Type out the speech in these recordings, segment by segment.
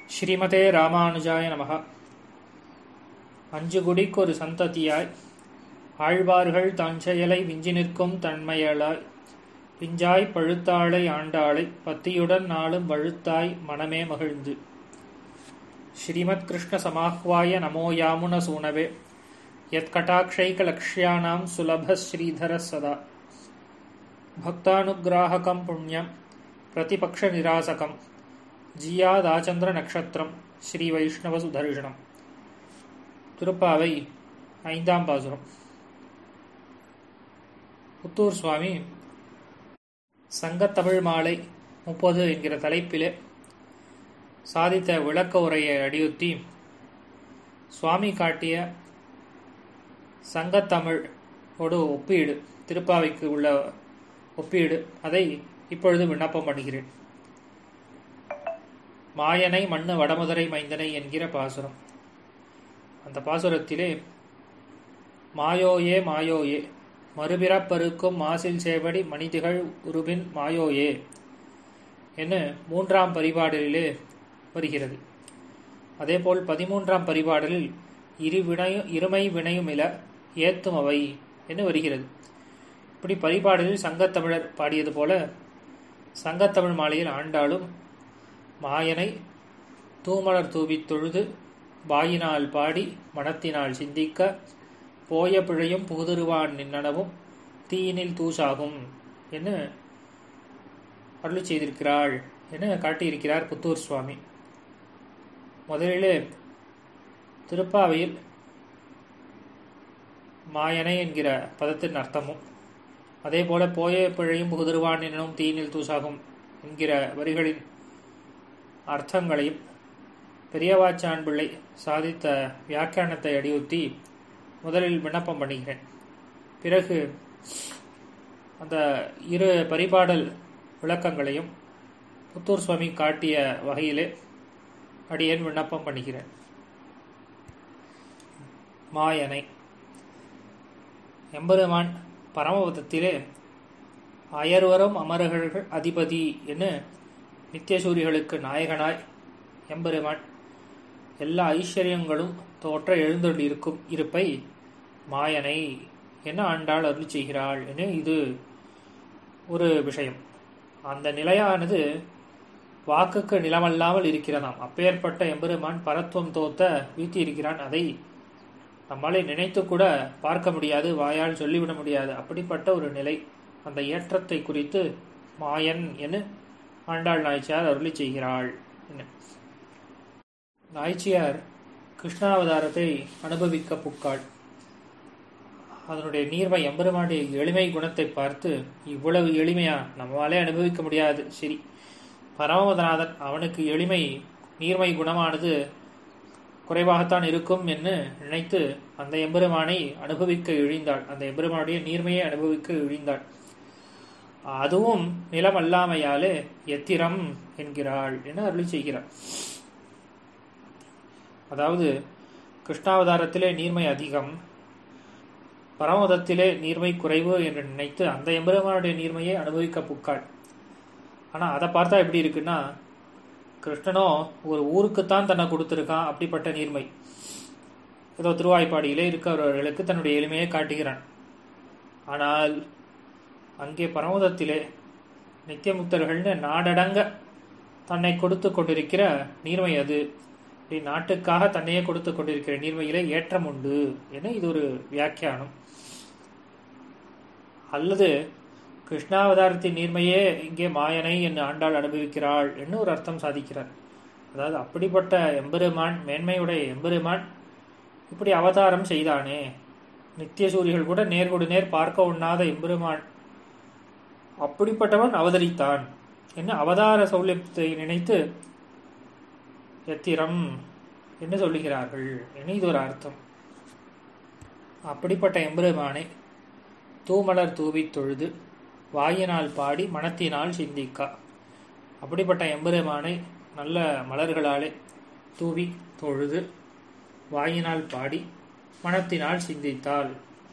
ஸ்ரீமதே ராமானுஜாய நமக அஞ்சு குடிக்கொரு சந்ததியாய் ஆழ்வார்கள் தன் செயலை விஞ்சி நிற்கும் தன்மையளாய் பிஞ்சாய் பழுத்தாளை ஆண்டாளை பத்தியுடன் நாளும் வழுத்தாய் மனமே மகிழ்ந்து ஸ்ரீமத் கிருஷ்ண சமாஹ்வாய நமோ யாமுன சூனவே यत्कटाक्षैकलक्ष्याणां सुलभश्रीधरः सदा भक्तानुग्राहकं पुण्यं प्रतिपक्षनिरासकं ஜியாதாச்சந்திர ஸ்ரீ வைஷ்ணவ சுதர்ஷனம் திருப்பாவை ஐந்தாம் பாசுரம் புத்தூர் சுவாமி சங்கத்தமிழ் மாலை முப்பது என்கிற தலைப்பிலே சாதித்த விளக்க உரையை அடியுத்தி சுவாமி காட்டிய சங்கத்தமிழ் ஒரு ஒப்பீடு திருப்பாவைக்கு உள்ள ஒப்பீடு அதை இப்பொழுது விண்ணப்பம் பண்ணுகிறேன் மாயனை மண்ணு வடமுதரை மைந்தனை என்கிற பாசுரம் அந்த பாசுரத்திலே மாயோயே மாயோயே மறுபிறப்பருக்கும் மாசில் சேவடி மனிதிகள் உருபின் மாயோயே என்று மூன்றாம் பரிபாடலிலே வருகிறது அதேபோல் பதிமூன்றாம் பரிபாடலில் இரு வினையும் இருமை வினையும் இல ஏத்தும் அவை என்று வருகிறது இப்படி பரிபாடலில் சங்கத்தமிழர் பாடியது போல சங்கத்தமிழ் மாலையில் ஆண்டாலும் மாயனை தூமலர் தூவித் தொழுது வாயினால் பாடி மனத்தினால் சிந்திக்க போய பிழையும் புகுதிருவான் நின்னனவும் தீயினில் தூசாகும் என்று அருளி செய்திருக்கிறாள் என காட்டியிருக்கிறார் புத்தூர் சுவாமி முதலிலே திருப்பாவையில் மாயனை என்கிற பதத்தின் அர்த்தமும் அதே போல போய பிழையும் புகுதிருவான் என்னும் தீயினில் தூசாகும் என்கிற வரிகளின் அர்த்தங்களையும் பெரியவாச்சான் பிள்ளை சாதித்த வியாக்கியானத்தை அடியுத்தி முதலில் விண்ணப்பம் பண்ணுகிறேன் பிறகு அந்த இரு பரிபாடல் விளக்கங்களையும் புத்தூர் சுவாமி காட்டிய வகையிலே அடியேன் விண்ணப்பம் பண்ணுகிறேன் மாயனை எம்பெருமான் பரமபதத்திலே அயர்வரும் அமரர்கள் அதிபதி என்று நித்தியசூரிகளுக்கு நாயகனாய் எம்பெருமான் எல்லா ஐஸ்வர்யங்களும் தோற்ற எழுந்தொள் இருக்கும் இருப்பை மாயனை என ஆண்டாள் அருள் செய்கிறாள் என இது ஒரு விஷயம் அந்த நிலையானது வாக்குக்கு நிலமல்லாமல் இருக்கிறதாம் அப்பேற்பட்ட எம்பெருமான் பரத்துவம் தோத்த வீத்தி இருக்கிறான் அதை நம்மளை நினைத்து கூட பார்க்க முடியாது வாயால் சொல்லிவிட முடியாது அப்படிப்பட்ட ஒரு நிலை அந்த ஏற்றத்தை குறித்து மாயன் என ஆண்டாள் நாய்ச்சியார் அருளி செய்கிறாள் நாய்ச்சியார் கிருஷ்ணாவதாரத்தை அனுபவிக்க புக்காள் அதனுடைய நீர்மை எம்பெருமானுடைய எளிமை குணத்தை பார்த்து இவ்வளவு எளிமையா நம்மளாலே அனுபவிக்க முடியாது சரி பரமபதநாதன் அவனுக்கு எளிமை நீர்மை குணமானது குறைவாகத்தான் இருக்கும் என்று நினைத்து அந்த எம்பெருமானை அனுபவிக்க இழிந்தாள் அந்த எம்பெருமானுடைய நீர்மையை அனுபவிக்க இழிந்தாள் அதுவும் நிலம் அல்லாமையாலே எத்திரம் என்கிறாள் என அருள் செய்கிறாள் அதாவது கிருஷ்ணாவதாரத்திலே நீர்மை அதிகம் பரமதத்திலே நீர்மை குறைவு என்று நினைத்து அந்த எம்பெருமானுடைய நீர்மையை அனுபவிக்க புக்காள் ஆனால் அதை பார்த்தா எப்படி இருக்குன்னா கிருஷ்ணனோ ஒரு ஊருக்குத்தான் தன்னை கொடுத்துருக்கான் அப்படிப்பட்ட நீர்மை ஏதோ திருவாய்ப்பாடியிலே இருக்கிறவர்களுக்கு தன்னுடைய எளிமையை காட்டுகிறான் ஆனால் அங்கே பரமதத்திலே நித்தியமுக்தர்கள்னு நாடடங்க தன்னை கொடுத்து கொண்டிருக்கிற நீர்மை அது இப்படி நாட்டுக்காக தன்னையே கொடுத்து கொண்டிருக்கிற நீர்மையிலே ஏற்றம் உண்டு என இது ஒரு வியாக்கியானம் அல்லது கிருஷ்ணாவதாரத்தின் நீர்மையே இங்கே மாயனை என்று ஆண்டாள் அனுபவிக்கிறாள் என்று ஒரு அர்த்தம் சாதிக்கிறார் அதாவது அப்படிப்பட்ட எம்பெருமான் மேன்மையுடைய எம்பெருமான் இப்படி அவதாரம் செய்தானே நித்தியசூரிகள் கூட நேர்கொடு நேர் பார்க்க உண்ணாத எம்பெருமான் அப்படிப்பட்டவன் அவதரித்தான் என்ன அவதார சௌலியத்தை நினைத்து எத்திரம் என்று சொல்லுகிறார்கள் என இது ஒரு அர்த்தம் அப்படிப்பட்ட எம்பெருமானை தூமலர் தூவி தொழுது வாயினால் பாடி மனத்தினால் சிந்திக்கா அப்படிப்பட்ட எம்பெருமானை நல்ல மலர்களாலே தூவி தொழுது வாயினால் பாடி மனத்தினால் சிந்தித்தாள்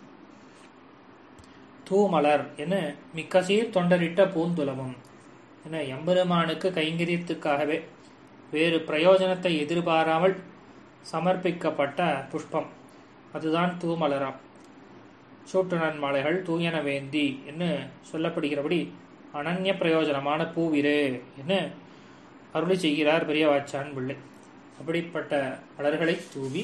தூமலர் என மிக்க சீர் தொண்டரிட்ட பூந்துலமும் என எம்பெருமானுக்கு கைங்கரியத்துக்காகவே வேறு பிரயோஜனத்தை எதிர்பாராமல் சமர்ப்பிக்கப்பட்ட புஷ்பம் அதுதான் தூமலராம் சூட்டு நன்மாலைகள் தூயன வேந்தி என்று சொல்லப்படுகிறபடி அனன்ய பிரயோஜனமான பூவிரே என்று அருளி செய்கிறார் பெரியவாச்சான் பிள்ளை அப்படிப்பட்ட மலர்களை தூவி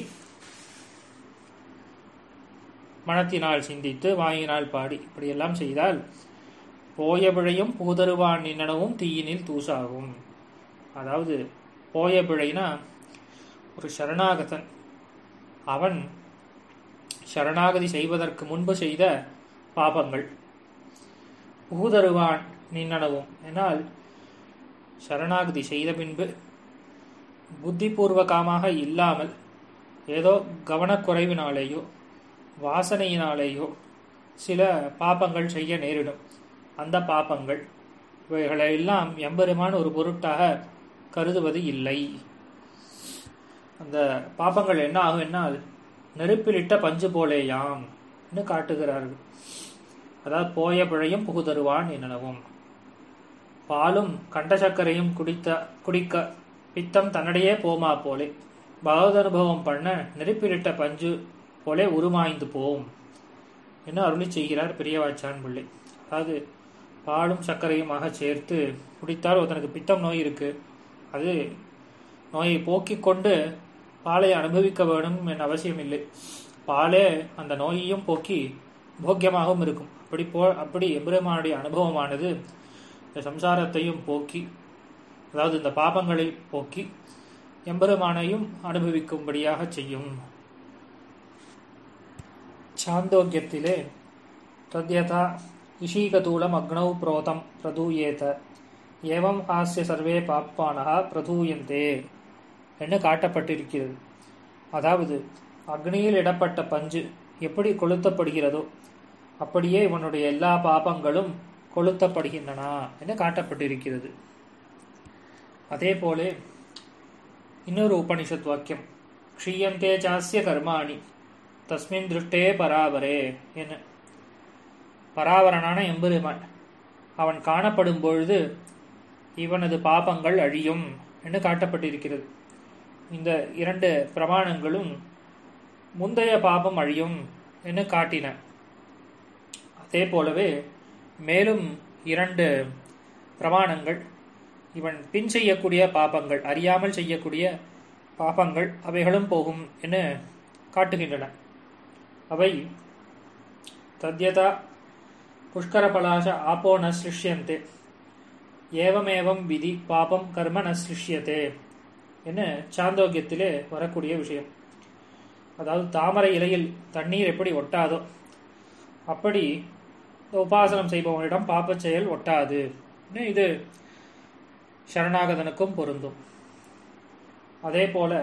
மனத்தினால் சிந்தித்து வாயினால் பாடி இப்படியெல்லாம் செய்தால் போய பிழையும் பூதருவான் நின்னனவும் தீயினில் தூசாகும் அதாவது போய பிழைனா ஒரு சரணாகதன் அவன் சரணாகதி செய்வதற்கு முன்பு செய்த பாபங்கள் பூதருவான் நின்னனவும் என்னால் சரணாகதி செய்த பின்பு புத்திபூர்வகமாக இல்லாமல் ஏதோ கவனக்குறைவினாலேயோ வாசனையினாலேயோ சில பாப்பங்கள் செய்ய நேரிடும் அந்த பாப்பங்கள் இவைகளெல்லாம் எம்பெருமான் ஒரு பொருட்டாக கருதுவது இல்லை அந்த பாப்பங்கள் என்ன ஆகும் என்னால் நெருப்பிலிட்ட பஞ்சு போலேயாம் என்று காட்டுகிறார்கள் அதாவது போய பிழையும் புகுதருவான் எனவும் பாலும் கண்ட சர்க்கரையும் குடித்த குடிக்க பித்தம் தன்னிடையே போமா போலே பகவத் அனுபவம் பண்ண நெருப்பிலிட்ட பஞ்சு போலே உருமாய்ந்து போம் என்று அருளி செய்கிறார் பெரியவாச்சான் பிள்ளை அதாவது பாலும் சர்க்கரையுமாக சேர்த்து குடித்தால் ஒருத்தனுக்கு பித்தம் நோய் இருக்கு அது நோயை போக்கிக் கொண்டு பாலை அனுபவிக்க வேண்டும் என்ற அவசியம் இல்லை பாலே அந்த நோயையும் போக்கி போக்கியமாகவும் இருக்கும் அப்படி போ அப்படி எம்பெருமானுடைய அனுபவமானது இந்த சம்சாரத்தையும் போக்கி அதாவது இந்த பாபங்களை போக்கி எம்பெருமானையும் அனுபவிக்கும்படியாக செய்யும் சாந்தோக்கியத்திலே தத்யதா இஷீகதூலம் அக்னௌ புரோதம் பிரதூயேத ஏவம் ஹாஸ்ய சர்வே பாப்பானகா பிரதூயந்தே என்று காட்டப்பட்டிருக்கிறது அதாவது அக்னியில் இடப்பட்ட பஞ்சு எப்படி கொளுத்தப்படுகிறதோ அப்படியே இவனுடைய எல்லா பாபங்களும் கொளுத்தப்படுகின்றன என்று காட்டப்பட்டிருக்கிறது அதே போலே இன்னொரு உபனிஷத் வாக்கியம் க்ஷீயந்தே சாஸ்ய கர்மாணி தஸ்மின் திருஷ்டே பராவரே என்ன பராவரனான எம்பெருமான் அவன் காணப்படும் பொழுது இவனது பாபங்கள் அழியும் என்று காட்டப்பட்டிருக்கிறது இந்த இரண்டு பிரமாணங்களும் முந்தைய பாபம் அழியும் என்று காட்டின அதே போலவே மேலும் இரண்டு பிரமாணங்கள் இவன் பின் செய்யக்கூடிய பாபங்கள் அறியாமல் செய்யக்கூடிய பாபங்கள் அவைகளும் போகும் என காட்டுகின்றன அவை தத்யதா புஷ்கரபலாச ஆப்போ ந சிருஷ்யந்தே ஏவமேவம் விதி பாபம் கர்ம ந சிருஷ்யத்தே என சாந்தோக்கியத்திலே வரக்கூடிய விஷயம் அதாவது தாமரை இலையில் தண்ணீர் எப்படி ஒட்டாதோ அப்படி உபாசனம் செய்பவனிடம் பாப்பச் செயல் ஒட்டாது இது சரணாகதனுக்கும் பொருந்தும் அதே போல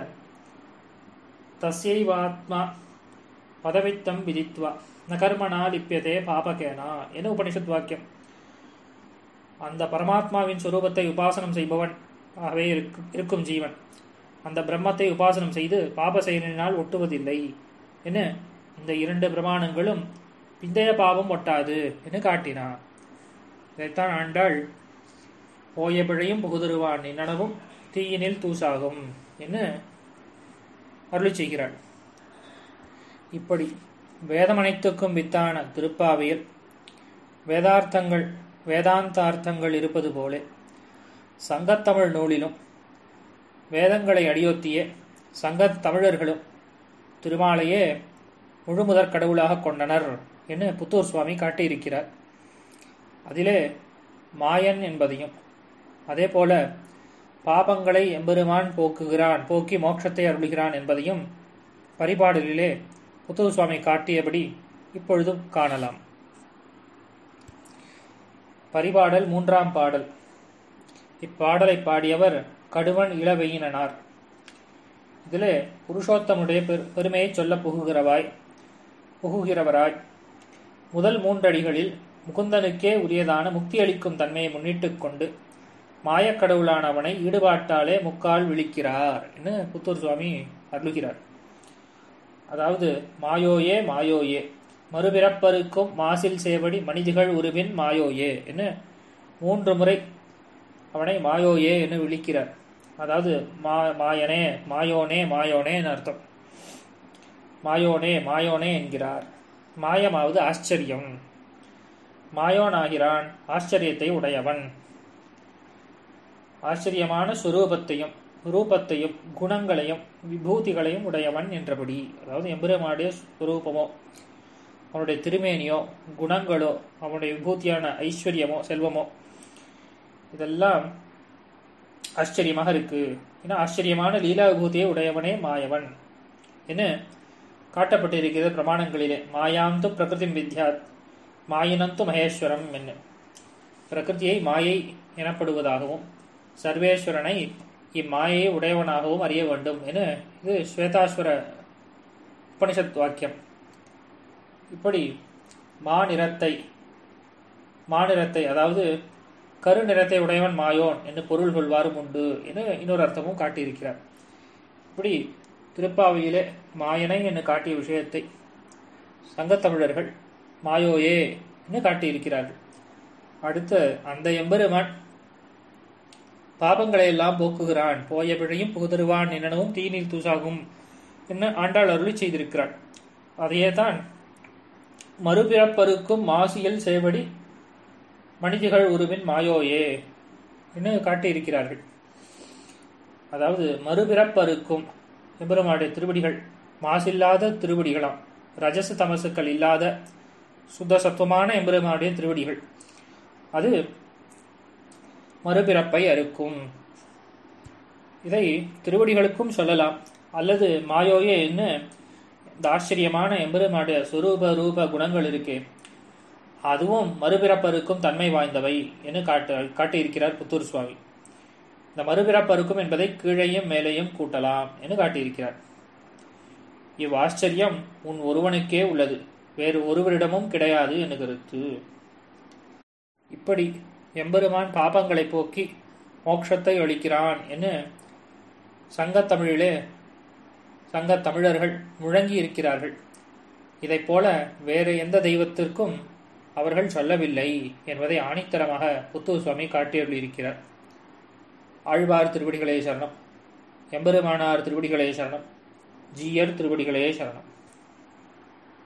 தஸ்யைவாத்மா பதவித்தம் விதித்வா ந கர்மனா லிப்பியதே பாபகேனா என உபனிஷத் வாக்கியம் அந்த பரமாத்மாவின் சுரூபத்தை உபாசனம் செய்பவன் ஆகவே இருக்கும் ஜீவன் அந்த பிரம்மத்தை உபாசனம் செய்து பாப செயலினால் ஒட்டுவதில்லை என இந்த இரண்டு பிரமாணங்களும் பிந்தைய பாவம் ஒட்டாது என காட்டினான் இதைத்தான் ஆண்டாள் போய பிழையும் புகுதருவான் நின்னனவும் தீயினில் தூசாகும் என்று அருளி செய்கிறாள் இப்படி வேதமனைத்துக்கும் வித்தான திருப்பாவையில் வேதார்த்தங்கள் வேதாந்தார்த்தங்கள் இருப்பது போல சங்கத்தமிழ் நூலிலும் வேதங்களை அடியொத்திய சங்கத் தமிழர்களும் திருமாலையே முழுமுதற் கடவுளாக கொண்டனர் என்று புத்தூர் சுவாமி காட்டியிருக்கிறார் அதிலே மாயன் என்பதையும் அதே போல பாபங்களை எம்பெருமான் போக்குகிறான் போக்கி மோட்சத்தை அருளுகிறான் என்பதையும் பரிபாடலிலே புத்தூர் சுவாமி காட்டியபடி இப்பொழுதும் காணலாம் பரிபாடல் மூன்றாம் பாடல் இப்பாடலை பாடியவர் கடுவன் இளவெயினனார் இதில் புருஷோத்தமுடைய பெருமையை சொல்ல புகுகிறவாய் புகுகிறவராய் முதல் மூன்றடிகளில் முகுந்தனுக்கே உரியதான முக்தி அளிக்கும் தன்மையை முன்னிட்டு கொண்டு மாயக்கடவுளானவனை ஈடுபாட்டாலே முக்கால் விழிக்கிறார் என்று புத்தூர் சுவாமி அருளுகிறார் அதாவது மாயோயே மாயோயே மறுபிறப்பருக்கும் மாசில் சேவடி மனிதிகள் உருவின் மாயோயே என்று மூன்று முறை அவனை மாயோயே என்று விழிக்கிறார் அதாவது மா மாயனே மாயோனே மாயோனேன்னு அர்த்தம் மாயோனே மாயோனே என்கிறார் மாயமாவது ஆச்சரியம் மாயோனாகிறான் ஆச்சரியத்தை உடையவன் ஆச்சரியமான சுரூபத்தையும் ரூபத்தையும் குணங்களையும் விபூதிகளையும் உடையவன் என்றபடி அதாவது எம்பெருமானுடைய சுரூபமோ அவனுடைய திருமேனியோ குணங்களோ அவனுடைய விபூதியான ஐஸ்வர்யமோ செல்வமோ இதெல்லாம் ஆச்சரியமாக இருக்கு ஏன்னா ஆச்சரியமான லீலா விபூதியை உடையவனே மாயவன் என காட்டப்பட்டிருக்கிறது பிரமாணங்களிலே மாயாந்து பிரகிருதி வித்யாத் மாயினந்து மகேஸ்வரம் என்ன பிரகிருதியை மாயை எனப்படுவதாகவும் சர்வேஸ்வரனை இம்மாயை உடையவனாகவும் அறிய வேண்டும் என இது ஸ்வேதாஸ்வர உபனிஷத் வாக்கியம் இப்படி மாநிறத்தை மாநிறத்தை அதாவது கருநிறத்தை உடையவன் மாயோன் என்று பொருள் கொள்வாரும் உண்டு என இன்னொரு அர்த்தமும் காட்டியிருக்கிறார் இப்படி திருப்பாவையிலே மாயனை என்று காட்டிய விஷயத்தை சங்கத்தமிழர்கள் மாயோயே என்று காட்டியிருக்கிறார்கள் அடுத்து அந்த எம்பெருமான் பாபங்களை எல்லாம் போக்குகிறான் போய பிழையும் புகுதருவான் என்னவும் தீநீர் தூசாகும் என்ன ஆண்டாள் அருளி செய்திருக்கிறாள் அதையே தான் மறுபிறப்பருக்கும் மாசியல் சேவடி மனிதிகள் உருவின் மாயோயே என்று காட்டியிருக்கிறார்கள் அதாவது மறுபிறப்பருக்கும் எம்பெருமானுடைய திருவடிகள் மாசில்லாத திருவடிகளாம் ரஜச தமசுக்கள் இல்லாத சுத்த சத்துவமான எம்பெருமானுடைய திருவடிகள் அது மறுபிறப்பை அறுக்கும் இதை திருவடிகளுக்கும் சொல்லலாம் அல்லது மாயோயே என்ன இந்த ஆச்சரியமான எம்பெருமானுடைய சுரூப ரூப குணங்கள் இருக்கே அதுவும் மறுபிறப்பருக்கும் தன்மை வாய்ந்தவை என்று காட்டு காட்டியிருக்கிறார் புத்தூர் சுவாமி இந்த மறுபிறப்பருக்கும் என்பதை கீழையும் மேலேயும் கூட்டலாம் என்று காட்டியிருக்கிறார் இவ் ஆச்சரியம் உன் ஒருவனுக்கே உள்ளது வேறு ஒருவரிடமும் கிடையாது என்று கருத்து இப்படி எம்பெருமான் பாபங்களை போக்கி மோட்சத்தை அளிக்கிறான் என்று சங்கத்தமிழிலே சங்கத் தமிழர்கள் முழங்கி இருக்கிறார்கள் இதைப் போல வேறு எந்த தெய்வத்திற்கும் அவர்கள் சொல்லவில்லை என்பதை ஆணித்தரமாக புத்தூர் சுவாமி காட்டியருளியிருக்கிறார் ஆழ்வார் திருவடிகளே சரணம் எம்பெருமானார் திருவடிகளே சரணம் ஜீயர் திருவடிகளே சரணம்